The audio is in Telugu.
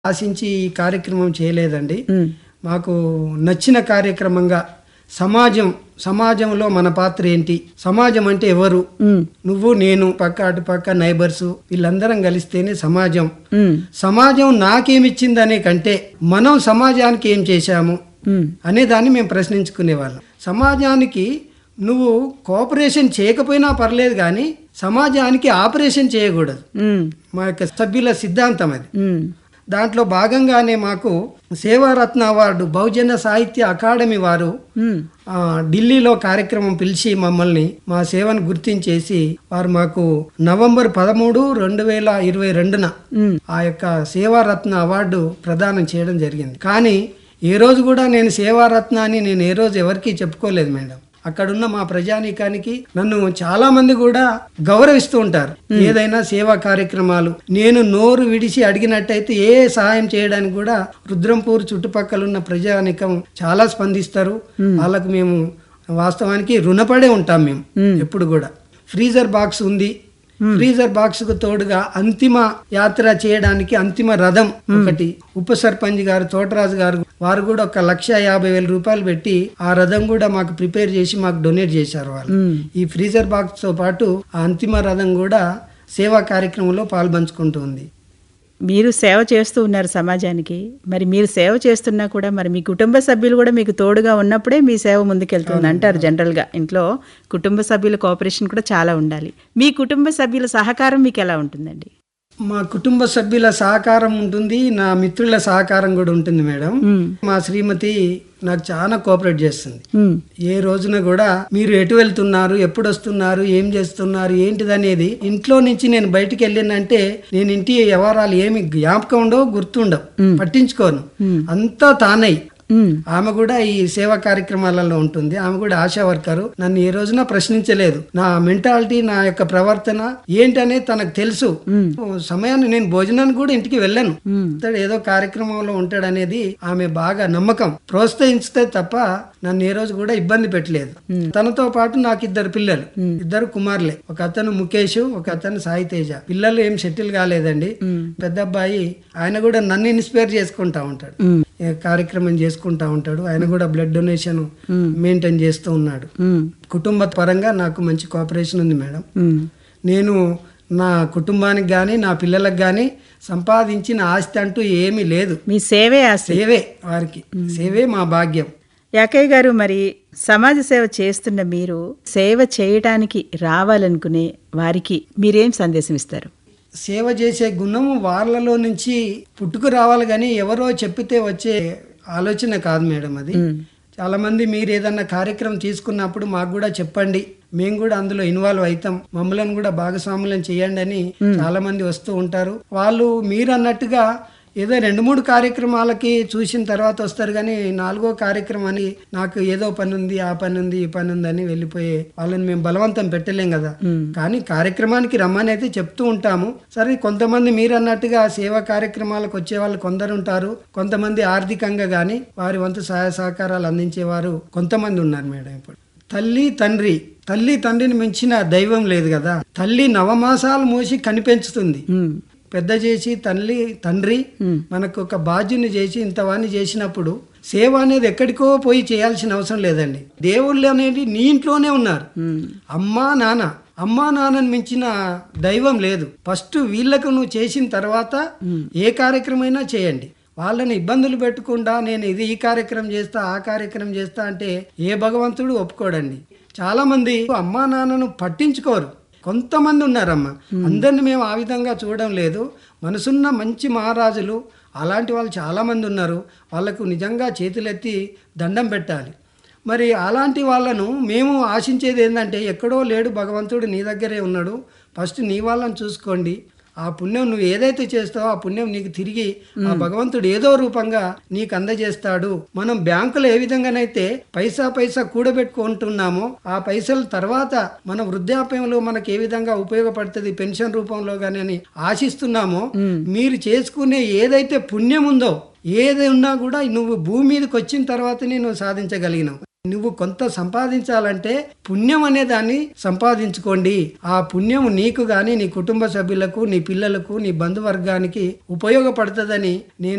ఆశించి ఈ కార్యక్రమం చేయలేదండి ఉమ్, మాకు నచ్చిన కార్యక్రమంగా సమాజం సమాజంలో మన పాత్ర ఏంటి సమాజం అంటే ఎవరు ఉమ్, నువ్వు నేను పక్క అటు పక్క నైబర్స్ వీళ్ళందరం కలిస్తేనే సమాజం ఉమ్, సమాజం నాకేమిచ్చిందనే కంటే మనం సమాజానికి ఏం చేశాము ఉమ్, అనే దాన్ని మేము ప్రశ్నించుకునేవాళ్ళం సమాజానికి నువ్వు కోఆపరేషన్ చేయకపోయినా పర్లేదు కానీ సమాజానికి ఆపరేషన్ చేయకూడదు ఉమ్, మా యొక్క సభ్యుల సిద్ధాంతం అది ఉమ్, దాంట్లో భాగంగానే మాకు సేవారత్న అవార్డు బహుజన సాహిత్య అకాడమీ వారు ఉమ్, ఆ, ఢిల్లీలో కార్యక్రమం పిలిచి మమ్మల్ని మా సేవను గుర్తించేసి వారు మాకు నవంబర్ పదమూడు రెండు వేల ఇరవై రెండున ఉమ్, ఆ యొక్క సేవారత్న అవార్డు ప్రదానం చేయడం జరిగింది కానీ ఏ రోజు కూడా నేను సేవారత్న అని నేను ఏ రోజు ఎవరికీ చెప్పుకోలేదు మేడం అక్కడున్న మా ప్రజానీకానికి నన్ను చాలా మంది కూడా గౌరవిస్తూ ఉంటారు ఏదైనా సేవా కార్యక్రమాలు నేను నోరు విడిచి అడిగినట్టయితే ఏ సహాయం చేయడానికి కూడా రుద్రంపూర్ చుట్టుపక్కల ఉన్న ప్రజానీకం చాలా స్పందిస్తారు వాళ్ళకు మేము వాస్తవానికి రుణపడే ఉంటాం మేము ఎప్పుడు కూడా ఫ్రీజర్ బాక్స్ ఉంది ఫ్రీజర్ బాక్స్ కు తోడుగా అంతిమ యాత్ర చేయడానికి అంతిమ రథం ఒకటి ఉప సర్పంచ్ గారు తోటరాజు గారు వారు కూడా ఒక లక్ష యాభై వేల రూపాయలు పెట్టి ఆ రథం కూడా మాకు ప్రిపేర్ చేసి మాకు డొనేట్ చేశారు వాళ్ళు ఉమ్. ఈ ఫ్రీజర్ బాక్స్ తో పాటు ఆ అంతిమ రథం కూడా సేవా కార్యక్రమంలో పాల్పంచుకుంటూ ఉంది మీరు సేవ చేస్తూ ఉన్నారు సమాజానికి మరి మీరు సేవ చేస్తున్నా కూడా మరి మీ కుటుంబ సభ్యులు కూడా మీకు తోడుగా ఉన్నప్పుడే మీ సేవ ముందుకెళ్తుంది అంటారు జనరల్గా ఇంట్లో కుటుంబ సభ్యుల కోఆపరేషన్ కూడా చాలా ఉండాలి మీ కుటుంబ సభ్యుల సహకారం మీకు ఎలా ఉంటుందండి మా కుటుంబ సభ్యుల సహకారం ఉంటుంది నా మిత్రుల సహకారం కూడా ఉంటుంది మేడం ఉమ్, మా శ్రీమతి నాకు చాలా కోఆపరేట్ చేస్తుంది ఉమ్, ఏ రోజున కూడా మీరు ఎటు వెళ్తున్నారు ఎప్పుడు వస్తున్నారు ఏం చేస్తున్నారు ఏంటిదనేది ఇంట్లో నుంచి నేను బయటికి వెళ్ళినంటే నేను ఇంటి వ్యవహారాలు ఏమి జ్ఞాపకం ఉండవు గుర్తుండవు పట్టించుకోను అంతా తానై ఉమ్, ఆమె కూడా ఈ సేవా కార్యక్రమాలలో ఉంటుంది ఆమె కూడా ఆశా వర్కరు నన్ను ఏ రోజున ప్రశ్నించలేదు నా మెంటాలిటీ నా యొక్క ప్రవర్తన ఏంటనేది తనకు తెలుసు ఓ సమయాన్ని నేను భోజనానికి కూడా ఇంటికి వెళ్ళాను ఇతడు ఏదో కార్యక్రమంలో ఉంటాడనేది ఆమె బాగా నమ్మకం ప్రోత్సహించితే తప్ప నన్ను ఏ రోజు కూడా ఇబ్బంది పెట్టలేదు తనతో పాటు నాకు ఇద్దరు పిల్లలు ఇద్దరు కుమారులే ఒక అతను ముఖేష్ ఒక అతను సాయి తేజ పిల్లలు ఏం సెటిల్ కాలేదండి పెద్ద అబ్బాయి ఆయన కూడా నన్ను ఇన్స్పైర్ చేసుకుంటా ఉంటాడు ఉమ్, ఏ కార్యక్రమం చేసుకుంటా ఉంటాడు ఆయన కూడా బ్లడ్ డొనేషన్ మెయింటైన్ చేస్తూ ఉన్నాడు ఉమ్, కుటుంబ పరంగా నాకు మంచి కోఆపరేషన్ ఉంది మేడం ఉమ్, నేను నా కుటుంబానికి కానీ నా పిల్లలకు కానీ సంపాదించిన ఆస్తి అంటూ ఏమీ లేదు మీ సేవే ఆస్తి సేవే వారికి సేవే మా భాగ్యం యాకయ్య గారు మరి సమాజ సేవ చేస్తున్న మీరు సేవ చేయటానికి రావాలనుకునే వారికి మీరేం సందేశం ఇస్తారు సేవ చేసే గుణం వాళ్ళలో నుంచి పుట్టుకు రావాలి కానీ ఎవరో చెప్పితే వచ్చే ఆలోచన కాదు మేడం అది చాలా మంది మీరు ఏదన్నా కార్యక్రమం తీసుకున్నప్పుడు మాకు కూడా చెప్పండి మేము కూడా అందులో ఇన్వాల్వ్ అవుతాం మమ్మల్ని కూడా భాగస్వాములను చేయండి అని చాలా మంది వస్తూ ఉంటారు వాళ్ళు మీరు అన్నట్టుగా ఏదో రెండు మూడు కార్యక్రమాలకి చూసిన తర్వాత వస్తారు కానీ నాలుగో కార్యక్రమాన్ని నాకు ఏదో పని ఉంది ఆ పని ఉంది ఈ పని ఉంది అని వెళ్ళిపోయే వాళ్ళని మేము బలవంతం పెట్టలేం కదా కానీ కార్యక్రమానికి రమ్మని అయితే చెప్తూ ఉంటాము సరే కొంతమంది మీరు అన్నట్టుగా సేవా కార్యక్రమాలకు వచ్చే వాళ్ళు కొందరు ఉంటారు కొంతమంది ఆర్థికంగా కానీ వారి వంతు సహాయ సహకారాలు అందించేవారు కొంతమంది ఉన్నారు మేడం ఇప్పుడు తల్లి తండ్రి తల్లి తండ్రిని మించిన దైవం లేదు కదా తల్లి నవమాసాలు మోసి కనిపెంచుతుంది ఉమ్, పెద్ద చేసి తల్లి తండ్రి మనకు ఒక బాధ్యుని చేసి ఇంతవాణ్ణి చేసినప్పుడు సేవ అనేది ఎక్కడికో పోయి చేయాల్సిన అవసరం లేదండి దేవుళ్ళు అనేది నీ ఇంట్లోనే ఉన్నారు ఉమ్, అమ్మా నాన్న అమ్మా నాన్నని మించిన దైవం లేదు ఫస్ట్ వీళ్ళకు నువ్వు చేసిన తర్వాత ఏ కార్యక్రమైనా చేయండి వాళ్ళని ఇబ్బందులు పెట్టకుండా నేను ఇది ఈ కార్యక్రమం చేస్తా ఆ కార్యక్రమం చేస్తా అంటే ఏ భగవంతుడు ఒప్పుకోడండి చాలా మంది అమ్మా నాన్నను పట్టించుకోరు కొంతమంది ఉన్నారమ్మా అందరిని మేము ఆ విధంగా చూడడం లేదు మనసున్న మంచి మహారాజులు అలాంటి వాళ్ళు చాలామంది ఉన్నారు వాళ్ళకు నిజంగా చేతులెత్తి దండం పెట్టాలి మరి అలాంటి వాళ్ళను మేము ఆశించేది ఏంటంటే ఎక్కడో లేడు భగవంతుడు నీ దగ్గరే ఉన్నాడు ఫస్ట్ నీ వాళ్ళని చూసుకోండి ఆ పుణ్యం నువ్వు ఏదైతే చేస్తావో ఆ పుణ్యం నీకు తిరిగి ఆ భగవంతుడు ఏదో రూపంగా నీకు అందజేస్తాడు మనం బ్యాంకులో ఏ విధంగానైతే పైసా పైసా కూడబెట్టుకుంటున్నామో ఆ పైసల తర్వాత మన వృద్ధాప్యంలో మనకి ఏ విధంగా ఉపయోగపడుతుంది పెన్షన్ రూపంలో కానీ అని ఆశిస్తున్నామో మీరు చేసుకునే ఏదైతే పుణ్యం ఉందో ఏది ఉన్నా కూడా నువ్వు భూమి మీదకి వచ్చిన తర్వాతనే నువ్వు సాధించగలిగినావు నువ్వు కొంత సంపాదించాలంటే పుణ్యం అనే దాన్ని సంపాదించుకోండి ఆ పుణ్యం నీకు గాని నీ కుటుంబ సభ్యులకు నీ పిల్లలకు నీ బంధువర్గానికి ఉపయోగపడుతుందని నేను